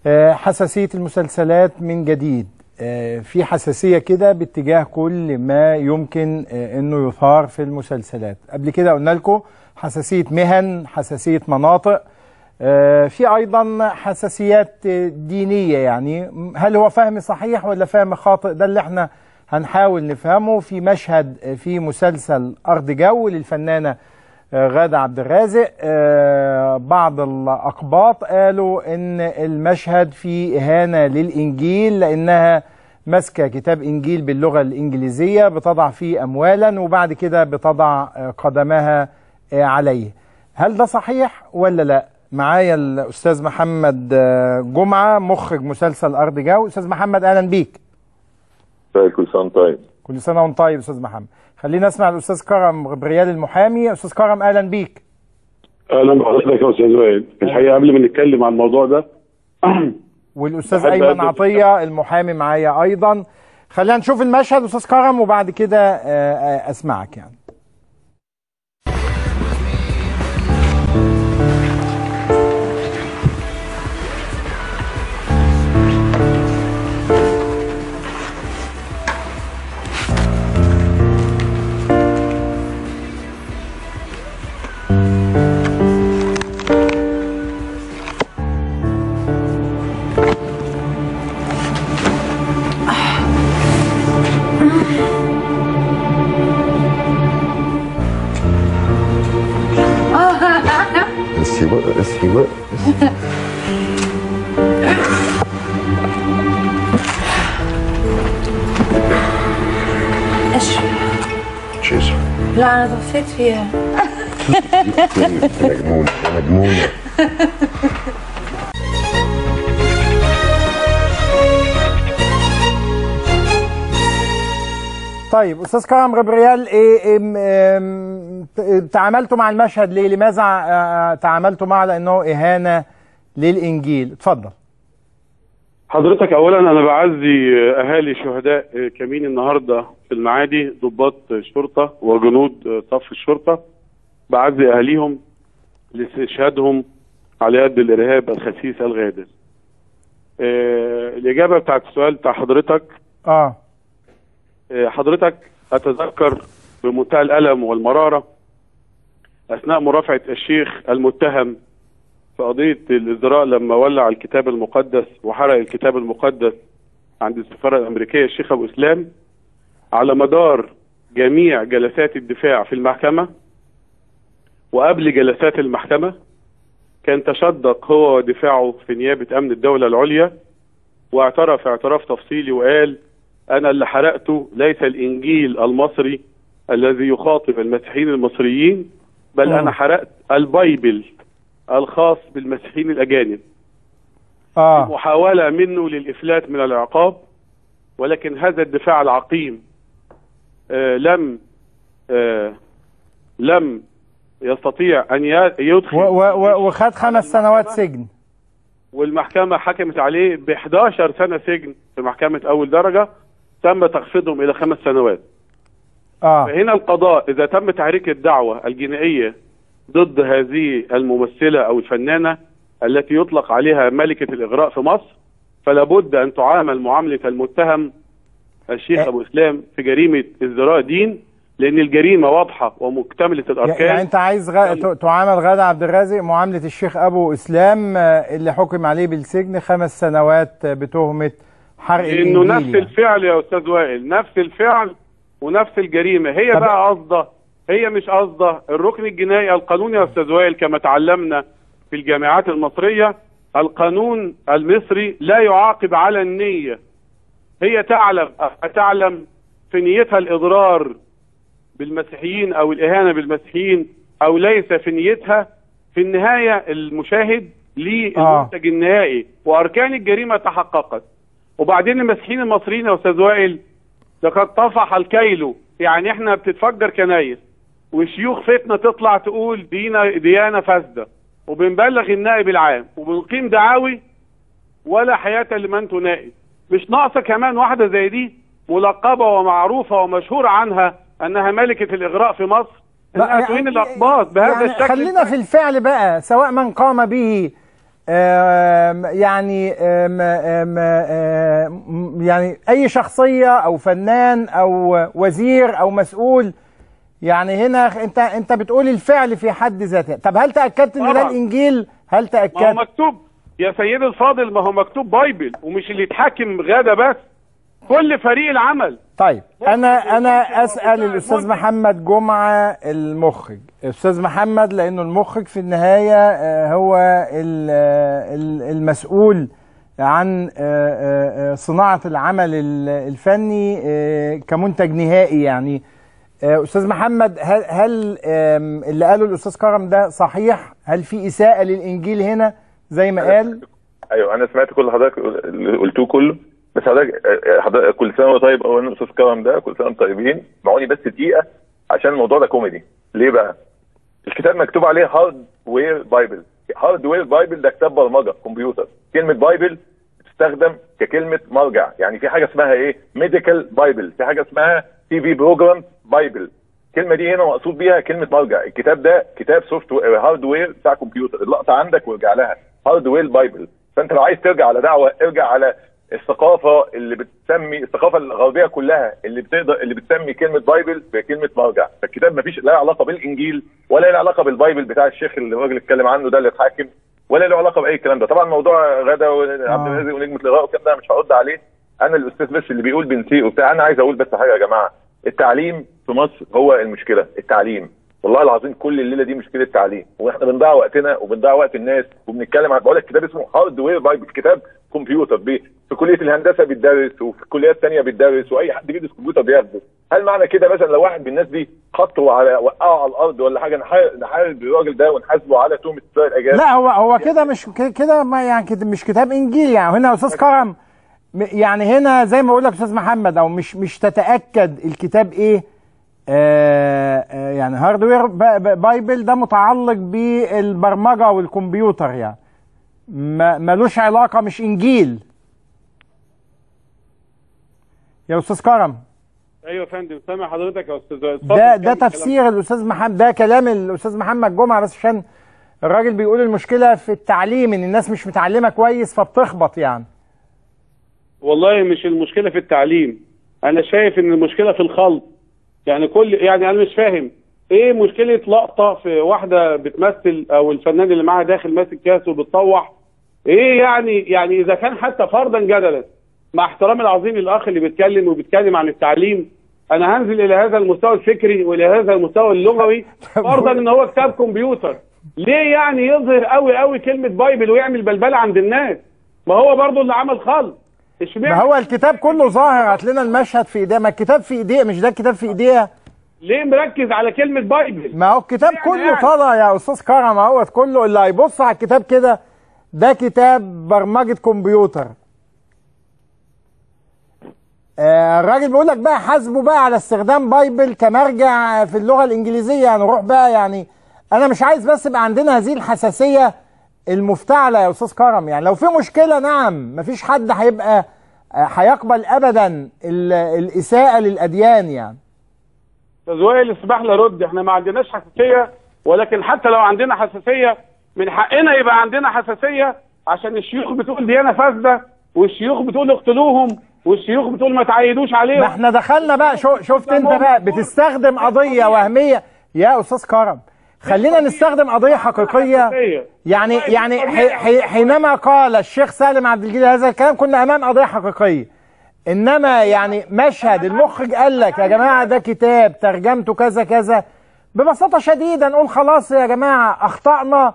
آه، حساسية المسلسلات من جديد آه، في حساسية كده باتجاه كل ما يمكن آه، انه يثار في المسلسلات قبل كده قلنا لكم حساسية مهن حساسية مناطق آه، في ايضا حساسيات آه، دينية يعني هل هو فهم صحيح ولا فهم خاطئ ده اللي احنا هنحاول نفهمه في مشهد آه، في مسلسل ارض جو للفنانة آه، غادة عبد الرازق آه، بعض الأقباط قالوا إن المشهد فيه إهانة للإنجيل لأنها ماسكة كتاب إنجيل باللغة الإنجليزية بتضع فيه أموالا وبعد كده بتضع آه، قدمها آه، عليه هل ده صحيح ولا لا؟ معايا الأستاذ محمد آه، جمعة مخرج مسلسل أرض جو أستاذ محمد أهلا بيك طيب كل سنه وأنت طيب كل سنة وأنت طيب أستاذ محمد خلينا نسمع الأستاذ كرم غبريال المحامي أستاذ كرم أهلا بيك اهلا بحضرتك يا استاذ وائل الحقيقه قبل ما نتكلم عن الموضوع ده والاستاذ بحب ايمن أقدم- عطيه المحامي معايا ايضا خلينا نشوف المشهد استاذ كرم وبعد كده آه، آه، اسمعك يعني اصحي بقى اصحي بقى ايش مش اسف لا انا طفيت فيها مجنونه مجنونه طيب استاذ كرم غبريال ايه إيه م- آم، ت- تعاملتوا مع المشهد ليه لماذا آه، تعاملتوا معه لانه اهانه للانجيل اتفضل حضرتك اولا انا بعزي اهالي شهداء كمين النهارده في المعادي ضباط شرطه وجنود صف الشرطه بعزي اهاليهم لاستشهادهم على يد الارهاب الخسيس الغادر آه، الاجابه بتاعت السؤال بتاع حضرتك اه آه، حضرتك اتذكر بمنتهى الالم والمراره اثناء مرافعه الشيخ المتهم في قضيه الازدراء لما ولع الكتاب المقدس وحرق الكتاب المقدس عند السفاره الامريكيه الشيخ ابو اسلام على مدار جميع جلسات الدفاع في المحكمه وقبل جلسات المحكمه كان تشدق هو ودفاعه في نيابه امن الدوله العليا واعترف اعتراف تفصيلي وقال انا اللي حرقته ليس الانجيل المصري الذي يخاطب المسيحيين المصريين بل مم. انا حرقت البايبل الخاص بالمسيحيين الاجانب اه محاوله منه للافلات من العقاب ولكن هذا الدفاع العقيم آه لم آه لم يستطيع ان ي- يدخل و- و- و- وخد خمس سنوات سجن والمحكمة حكمت عليه ب 11 سنة سجن في محكمة أول درجة تم تخفيضهم إلى خمس سنوات اه فهنا القضاء إذا تم تحريك الدعوة الجنائية ضد هذه الممثلة أو الفنانة التي يطلق عليها ملكة الإغراء في مصر فلا بد أن تعامل معاملة المتهم الشيخ أه. أبو إسلام في جريمة ازدراء دين لأن الجريمة واضحة ومكتملة الأركان يعني انت عايز غ... ت- تعامل غادة عبد الرازق معامله الشيخ ابو اسلام آه، اللي حكم عليه بالسجن خمس سنوات آه، بتهمه حرق لانه الانجيل نفس يعني. الفعل يا استاذ وائل نفس الفعل ونفس الجريمه هي طب- بقى قصده هي مش قصده الركن الجنائي القانوني يا استاذ وائل كما تعلمنا في الجامعات المصريه القانون المصري لا يعاقب على النيه هي تعلم تعلم في نيتها الاضرار بالمسيحيين او الاهانه بالمسيحيين او ليس في نيتها في النهايه المشاهد للمنتج النهائي واركان الجريمه تحققت وبعدين المسيحيين المصريين يا استاذ وائل لقد طفح الكيل يعني احنا بتتفجر كنايس وشيوخ فتنه تطلع تقول دينا ديانه فاسده وبنبلغ النائب العام وبنقيم دعاوي ولا حياه لمن تنائب مش ناقصه كمان واحده زي دي ملقبه ومعروفه ومشهور عنها انها ملكه الاغراء في مصر انها يعني- تهين الاقباط بهذا يعني الشكل خلينا في الفعل بقى سواء من قام به آم، يعني آم، آم، آم، يعني اي شخصيه او فنان او وزير او مسؤول يعني هنا انت انت بتقول الفعل في حد ذاته طب هل تاكدت ان ده طبعا. الانجيل هل ما هو تاكدت مكتوب يا سيدي الفاضل ما هو مكتوب بايبل ومش اللي يتحاكم غدا بس كل فريق العمل طيب انا انا اسال منتج. الاستاذ محمد جمعه المخرج استاذ محمد لانه المخرج في النهايه آه، هو ال- آه، ال- المسؤول عن آه، آه، آه، صناعه العمل ال- الفني آه، كمنتج نهائي يعني آه، استاذ محمد هل هل آم، اللي قاله الاستاذ كرم ده صحيح هل في اساءه للانجيل هنا زي ما قال ايوه انا سمعت كل حضرتك اللي قلتوه كله بس حضرتك حضرتك كل سنه وانت طيب اولا الاستاذ كرم ده كل سنه وانتم طيبين معوني بس دقيقه عشان الموضوع ده كوميدي ليه بقى؟ الكتاب مكتوب عليه هارد وير بايبل هارد وير بايبل ده كتاب برمجه كمبيوتر كلمه بايبل بتستخدم ككلمه مرجع يعني في حاجه اسمها ايه ميديكال بايبل في حاجه اسمها تي في بروجرام بايبل الكلمه دي هنا مقصود بيها كلمه مرجع الكتاب ده كتاب سوفت وير هاردوير بتاع كمبيوتر اللقطه عندك وارجع لها هاردوير بايبل فانت لو عايز ترجع على دعوه ارجع على الثقافه اللي بتسمي الثقافه الغربيه كلها اللي بتقدر اللي بتسمي كلمه بايبل بكلمه مرجع فالكتاب ما فيش لا علاقه بالانجيل ولا له علاقه بالبايبل بتاع الشيخ اللي الراجل اتكلم عنه ده اللي اتحاكم ولا له علاقه باي الكلام ده طبعا موضوع غدا وعبد الرازق ونجمه لغاء والكلام ده أنا مش هرد عليه انا الاستاذ بس اللي بيقول بنسيء وبتاع انا عايز اقول بس حاجه يا جماعه التعليم في مصر هو المشكله التعليم والله العظيم كل الليله دي مشكله تعليم واحنا بنضيع وقتنا وبنضيع وقت الناس وبنتكلم عن بقول لك كتاب اسمه هارد وير بايبل كتاب كمبيوتر بي في كليه الهندسه بيتدرس وفي كليات ثانيه بيتدرس واي حد بيدرس كمبيوتر بياخده هل معنى كده مثلا لو واحد من الناس دي خطه على وقعه على الارض ولا حاجه نحارب نحارب الراجل ده ونحاسبه على تهمه اسرائيل الاجانب لا هو هو كده مش ك- كده ما يعني كده مش كتاب انجيل يعني هنا يا استاذ كرم م- يعني هنا زي ما بقول لك استاذ محمد او مش مش تتاكد الكتاب ايه آه آه يعني هاردوير ب- ب- بايبل ده متعلق بالبرمجه والكمبيوتر يعني ما ملوش علاقه مش انجيل يا استاذ كرم ايوه يا فندم سامع حضرتك يا استاذ اتفضل ده كمل ده كلامك. تفسير الاستاذ محمد ده كلام الاستاذ محمد جمعه بس عشان الراجل بيقول المشكله في التعليم ان الناس مش متعلمه كويس فبتخبط يعني والله مش المشكله في التعليم انا شايف ان المشكله في الخلط يعني كل يعني انا مش فاهم ايه مشكله لقطه في واحده بتمثل او الفنان اللي معاها داخل ماسك كاس وبتصوح ايه يعني يعني اذا كان حتى فرضا جدلا مع احترامي العظيم للاخ اللي بيتكلم وبيتكلم عن التعليم انا هنزل الى هذا المستوى الفكري والى هذا المستوى اللغوي فرضا ان هو كتاب كمبيوتر ليه يعني يظهر قوي قوي كلمه بايبل ويعمل بلبله عند الناس ما هو برضه اللي عمل خلط ما اشمعنى هو الكتاب كله ظاهر هات لنا المشهد في ايديها ما الكتاب في ايديها مش ده الكتاب في ايديها ليه مركز على كلمه بايبل ما هو الكتاب يعني كله يعني. طالع يا استاذ كرم اهوت كله اللي هيبص على الكتاب كده ده كتاب برمجه كمبيوتر آه، الراجل بيقول لك بقى حاسبه بقى على استخدام بايبل كمرجع في اللغه الانجليزيه يعني روح بقى يعني انا مش عايز بس يبقى عندنا هذه الحساسيه المفتعله يا استاذ كرم يعني لو في مشكله نعم مفيش حد هيبقى آه، هيقبل ابدا ال- الاساءه للاديان يعني استاذ وائل اسمح لي ارد احنا ما عندناش حساسيه ولكن حتى لو عندنا حساسيه من حقنا يبقى عندنا حساسيه عشان الشيوخ بتقول ديانه فاسده والشيوخ بتقول اقتلوهم والشيوخ بتقول ما تعيدوش عليهم ما احنا دخلنا بقى شو شفت انت بقى بتستخدم قضيه وهميه يا استاذ كرم خلينا نستخدم قضيه حقيقيه يعني يعني حي حي حينما قال الشيخ سالم عبد الجليل هذا الكلام كنا امام قضيه حقيقيه انما يعني مشهد المخرج قال لك يا جماعه ده كتاب ترجمته كذا كذا ببساطه شديده نقول خلاص يا جماعه اخطانا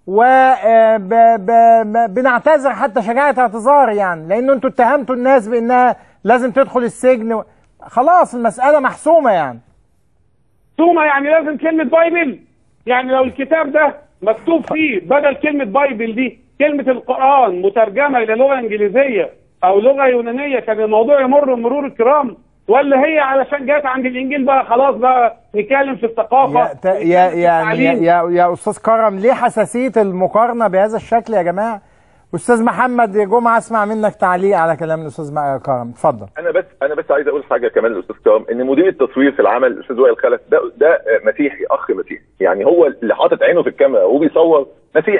وبنعتذر حتى شجاعه اعتذار يعني لانه انتوا اتهمتوا الناس بانها لازم تدخل السجن و... خلاص المساله محسومه يعني ثم يعني لازم كلمه بايبل يعني لو الكتاب ده مكتوب فيه بدل كلمه بايبل دي كلمه القران مترجمه الى لغه انجليزيه او لغه يونانيه كان الموضوع يمر مرور الكرام ولا هي علشان جت عند الانجيل بقى خلاص بقى نتكلم في الثقافه يا ت- يا يعني يا, يا, يا استاذ كرم ليه حساسيه المقارنه بهذا الشكل يا جماعه استاذ محمد جمعه اسمع منك تعليق على كلام الاستاذ م- كرم اتفضل انا بس انا بس عايز اقول حاجه كمان للاستاذ كرم ان مدير التصوير في العمل الاستاذ وائل خلف ده ده مسيحي اخ مسيحي يعني هو اللي حاطط عينه في الكاميرا وبيصور مسيحي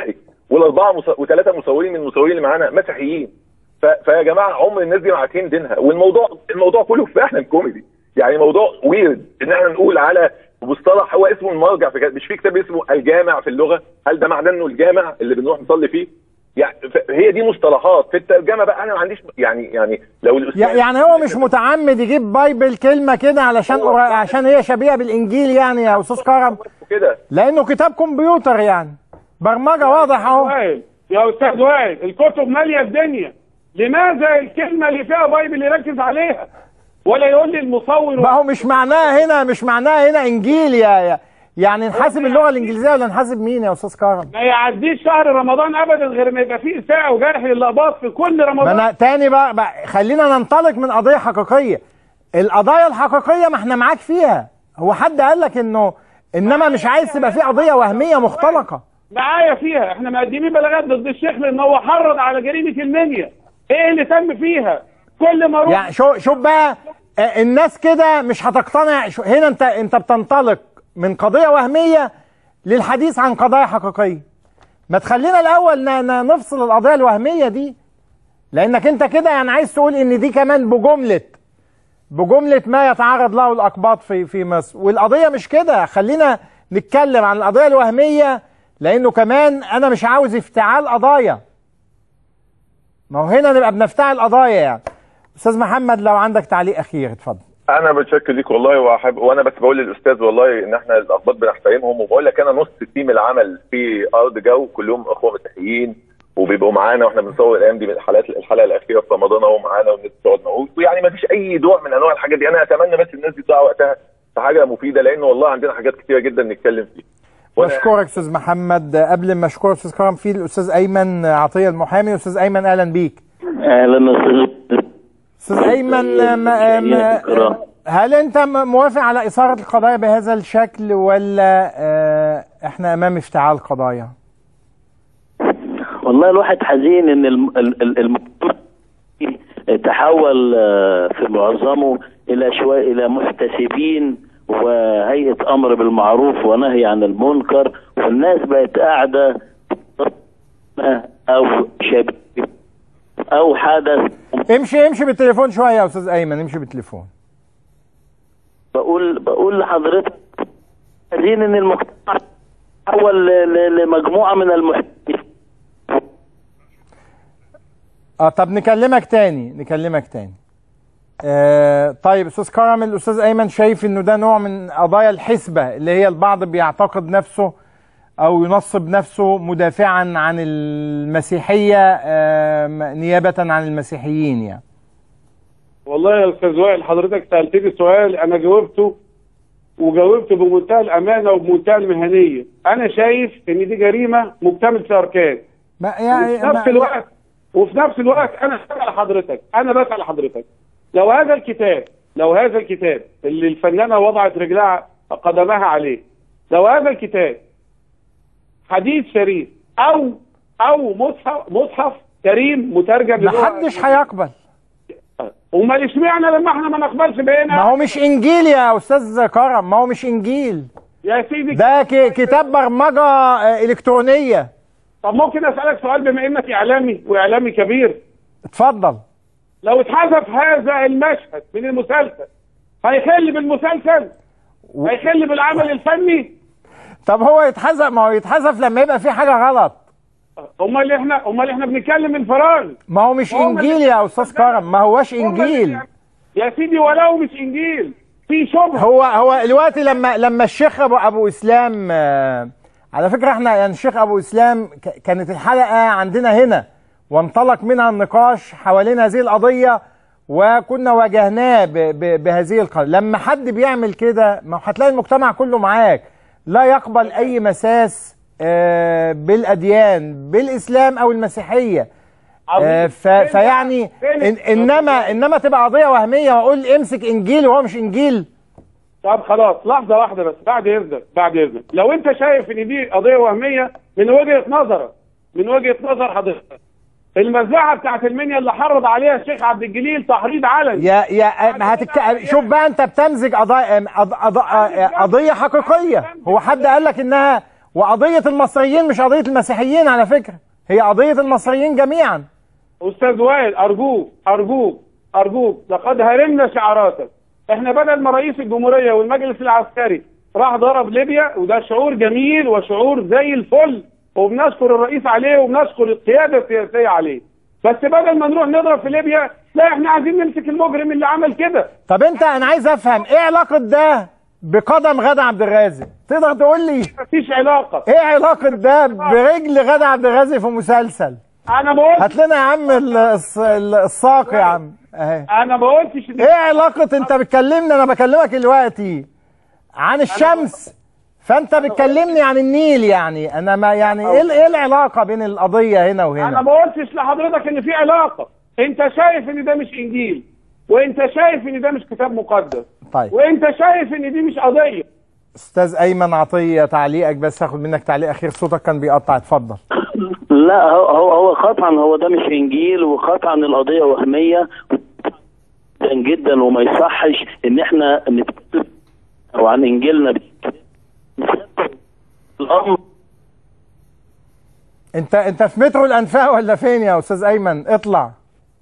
والاربعه مص... وثلاثه مصورين من المصورين اللي معانا مسيحيين ف... فيا جماعه عمر الناس دي ما عارفين دينها والموضوع الموضوع كله فعلا كوميدي يعني موضوع ويرد ان احنا نقول على مصطلح هو اسمه المرجع في كتاب- مش في كتاب اسمه الجامع في اللغه هل ده معناه انه الجامع اللي بنروح نصلي فيه يعني ف- هي دي مصطلحات في الترجمه بقى انا ما عنديش يعني يعني لو الاستاذ يع- يعني هو مش متعمد يجيب بايبل كلمه كده علشان هو- عشان هي شبيهه بالانجيل يعني يا استاذ كرم كده لانه كتاب كمبيوتر يعني برمجه واضح اهو وائل يا استاذ وائل الكتب ماليه الدنيا لماذا الكلمه اللي فيها بايبل يركز عليها ولا يقول لي المصور ما هو مش معناها هنا مش معناها هنا انجيل يا يا يعني نحاسب اللغه الانجليزيه ولا نحاسب مين يا استاذ كرم ما يعديش شهر رمضان ابدا غير ما يبقى فيه اساءه وجرح للاقباط في كل ما رمضان انا تاني بقى, بقى خلينا ننطلق من قضيه حقيقيه القضايا الحقيقيه ما احنا معاك فيها هو حد قال لك انه انما مش عايز تبقى في قضيه وهميه مختلقه معايا فيها احنا مقدمين بلاغات ضد الشيخ لان هو حرض على جريمه المنيا ايه اللي تم فيها كل ما اروح يعني شو شوف بقى آه، الناس كده مش هتقتنع شو- هنا انت انت بتنطلق من قضيه وهميه للحديث عن قضايا حقيقيه ما تخلينا الاول ن- ن- نفصل القضيه الوهميه دي لانك انت كده يعني عايز تقول ان دي كمان بجمله بجمله ما يتعرض له الاقباط في في مصر والقضيه مش كده خلينا نتكلم عن القضيه الوهميه لانه كمان انا مش عاوز افتعال قضايا ما هو هنا نبقى بنفتعل قضايا يعني استاذ محمد لو عندك تعليق اخير اتفضل انا بتشكر ليك والله وأحب وانا بس بقول للاستاذ والله ان احنا الاخبار بنحترمهم وبقول لك انا نص تيم العمل في ارض جو كلهم اخوه مسيحيين وبيبقوا معانا واحنا بنصور الايام دي من الحلقات الحلقه الاخيره في رمضان اهو معانا والناس بتقعد معانا ويعني ما فيش اي نوع من انواع الحاجات دي انا اتمنى بس الناس دي تضيع وقتها في حاجه مفيده لانه والله عندنا حاجات كتيره جدا نتكلم فيها وأنا- بشكرك استاذ محمد قبل ما اشكرك استاذ كرم في الاستاذ ايمن عطيه المحامي استاذ ايمن اهلا بيك اهلا وسهلا استاذ ايمن ما ما هل انت م- موافق على اثاره القضايا بهذا الشكل ولا آه، احنا امام افتعال قضايا والله الواحد حزين ان الم- ال- ال- المجتمع تحول آه، في معظمه الى شويه الى محتسبين وهيئه امر بالمعروف ونهي عن المنكر والناس بقت قاعده او شبيه او حدث امشي امشي بالتليفون شويه يا استاذ ايمن امشي بالتليفون بقول بقول لحضرتك عايزين ان المجتمع تحول ل- ل- لمجموعه من المحتسبين اه طب نكلمك تاني نكلمك تاني آه طيب استاذ كرم الاستاذ ايمن شايف انه ده نوع من قضايا الحسبه اللي هي البعض بيعتقد نفسه او ينصب نفسه مدافعا عن المسيحيه آه نيابه عن المسيحيين يعني والله يا استاذ وائل حضرتك سالتني سؤال انا جاوبته وجاوبته بمنتهى الامانه وبمنتهى المهنيه انا شايف ان دي جريمه مكتمله الاركان ما وفي يعني نفس ما- الوقت وفي نفس الوقت انا بسال حضرتك انا بسال حضرتك لو هذا الكتاب لو هذا الكتاب اللي الفنانه وضعت رجلها قدمها عليه لو هذا الكتاب حديث شريف او او مصحف مصحف كريم مترجم ما للغة حدش هيقبل امال اشمعنى لما احنا ما نقبلش بقينا ما هو مش انجيل يا استاذ كرم ما هو مش انجيل يا سيدي ده ك- كتاب برمجه آه، الكترونيه طب ممكن اسالك سؤال بما انك اعلامي واعلامي كبير اتفضل لو اتحذف هذا المشهد من المسلسل هيخل بالمسلسل هيخل بالعمل الفني طب هو يتحذف ما هو يتحذف لما يبقى في حاجه غلط امال احنا امال احنا بنتكلم من فراغ ما هو مش هو انجيل يا استاذ كرم ما هوش انجيل يا سيدي ولو مش انجيل في شبهه هو هو دلوقتي لما لما الشيخ ابو ابو اسلام آه، على فكره احنا يعني الشيخ ابو اسلام ك- كانت الحلقه عندنا هنا وانطلق منها النقاش حوالين هذه القضيه وكنا واجهناه ب- ب- بهذه القضيه لما حد بيعمل كده ما هو هتلاقي المجتمع كله معاك لا يقبل اي مساس آه، بالاديان بالاسلام او المسيحيه آه، ف- فيعني إن انما انما تبقى قضيه وهميه واقول امسك انجيل وهو مش انجيل طب خلاص لحظه واحده بس بعد اذنك بعد اذنك لو انت شايف ان دي قضيه وهميه من وجهه نظرك من وجهه نظر حضرتك المذبحه بتاعت المنيا اللي حرض عليها الشيخ عبد الجليل تحريض علني يا يا ما هتك... شوف بقى انت بتمزج قضايا قض... قض... قضيه حقيقيه هو حد قال لك انها وقضيه المصريين مش قضيه المسيحيين على فكره هي قضيه المصريين جميعا استاذ وائل ارجوك ارجوك ارجوك لقد هرمنا شعاراتك احنا بدل ما رئيس الجمهوريه والمجلس العسكري راح ضرب ليبيا وده شعور جميل وشعور زي الفل وبنشكر الرئيس عليه وبنشكر القياده السياسيه عليه بس بدل ما نروح نضرب في ليبيا لا احنا عايزين نمسك المجرم اللي عمل كده طب انت انا عايز افهم ايه علاقه ده بقدم غادة عبد الرازق تقدر تقول لي مفيش علاقه ايه علاقه ده برجل غادة عبد الرازق في مسلسل انا ما قلتش هات لنا يا عم ال- الص- ال- الساق يا عم اهي انا ما قلتش إن- ايه علاقه انت بتكلمني انا بكلمك دلوقتي عن الشمس فانت بتكلمني عن النيل يعني انا ما يعني ايه ايه العلاقه بين القضيه هنا انا وهنا ما قلتش لحضرتك ان في علاقه انت شايف ان ده مش انجيل وانت شايف ان ده مش كتاب مقدس طيب وانت شايف ان دي مش قضيه استاذ ايمن عطيه تعليقك بس هاخد منك تعليق اخير صوتك كان بيقطع اتفضل لا هو هو هو قطعا هو ده مش انجيل وقطعا القضيه وهميه جدا جدا وما يصحش ان احنا نتكلم او عن انجيلنا الامر انت انت في مترو الانفاق ولا فين يا استاذ ايمن اطلع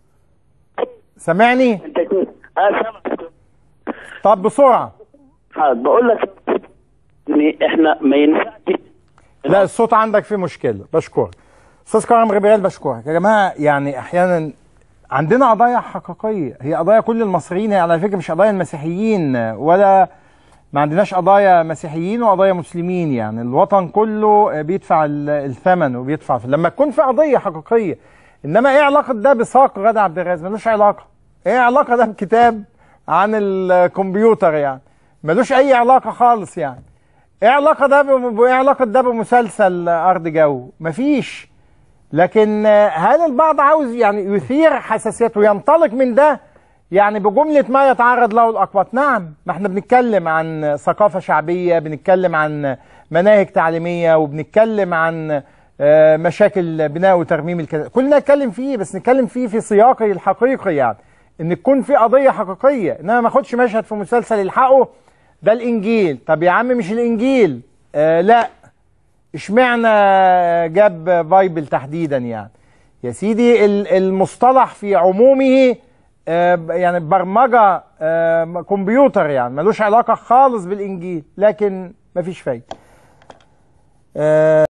سامعني انت كده اه سامعك. طب بسرعه بقول لك ان احنا ما ينفعش لا الصوت عندك فيه مشكله بشكرك استاذ كرم غبريال بشكرك يا جماعه يعني احيانا عندنا قضايا حقيقيه هي قضايا كل المصريين هي على فكره مش قضايا المسيحيين ولا ما عندناش قضايا مسيحيين وقضايا مسلمين يعني الوطن كله بيدفع ال- الثمن وبيدفع في لما تكون في قضيه حقيقيه انما ايه علاقه ده بساق غادة عبد الرازق ملوش علاقه ايه علاقه ده بكتاب عن الكمبيوتر يعني ملوش اي علاقه خالص يعني ايه علاقه ده ب- ايه علاقه ده بمسلسل ارض جو مفيش لكن آه، هل البعض عاوز يعني يثير حساسيته ينطلق من ده يعني بجملة ما يتعرض له الأقباط نعم ما احنا بنتكلم عن ثقافة شعبية بنتكلم عن مناهج تعليمية وبنتكلم عن آه، مشاكل بناء وترميم الكلام كلنا نتكلم فيه بس نتكلم فيه في سياقه الحقيقي يعني ان تكون في قضية حقيقية انما ما اخدش مشهد في مسلسل يلحقه ده الانجيل طب يا عم مش الانجيل آه لا اشمعنى جاب بايبل تحديدا يعني يا سيدي ال- المصطلح في عمومه آه، ب- يعني برمجة آه، كمبيوتر يعني ملوش علاقة خالص بالإنجيل لكن مفيش فايدة آه،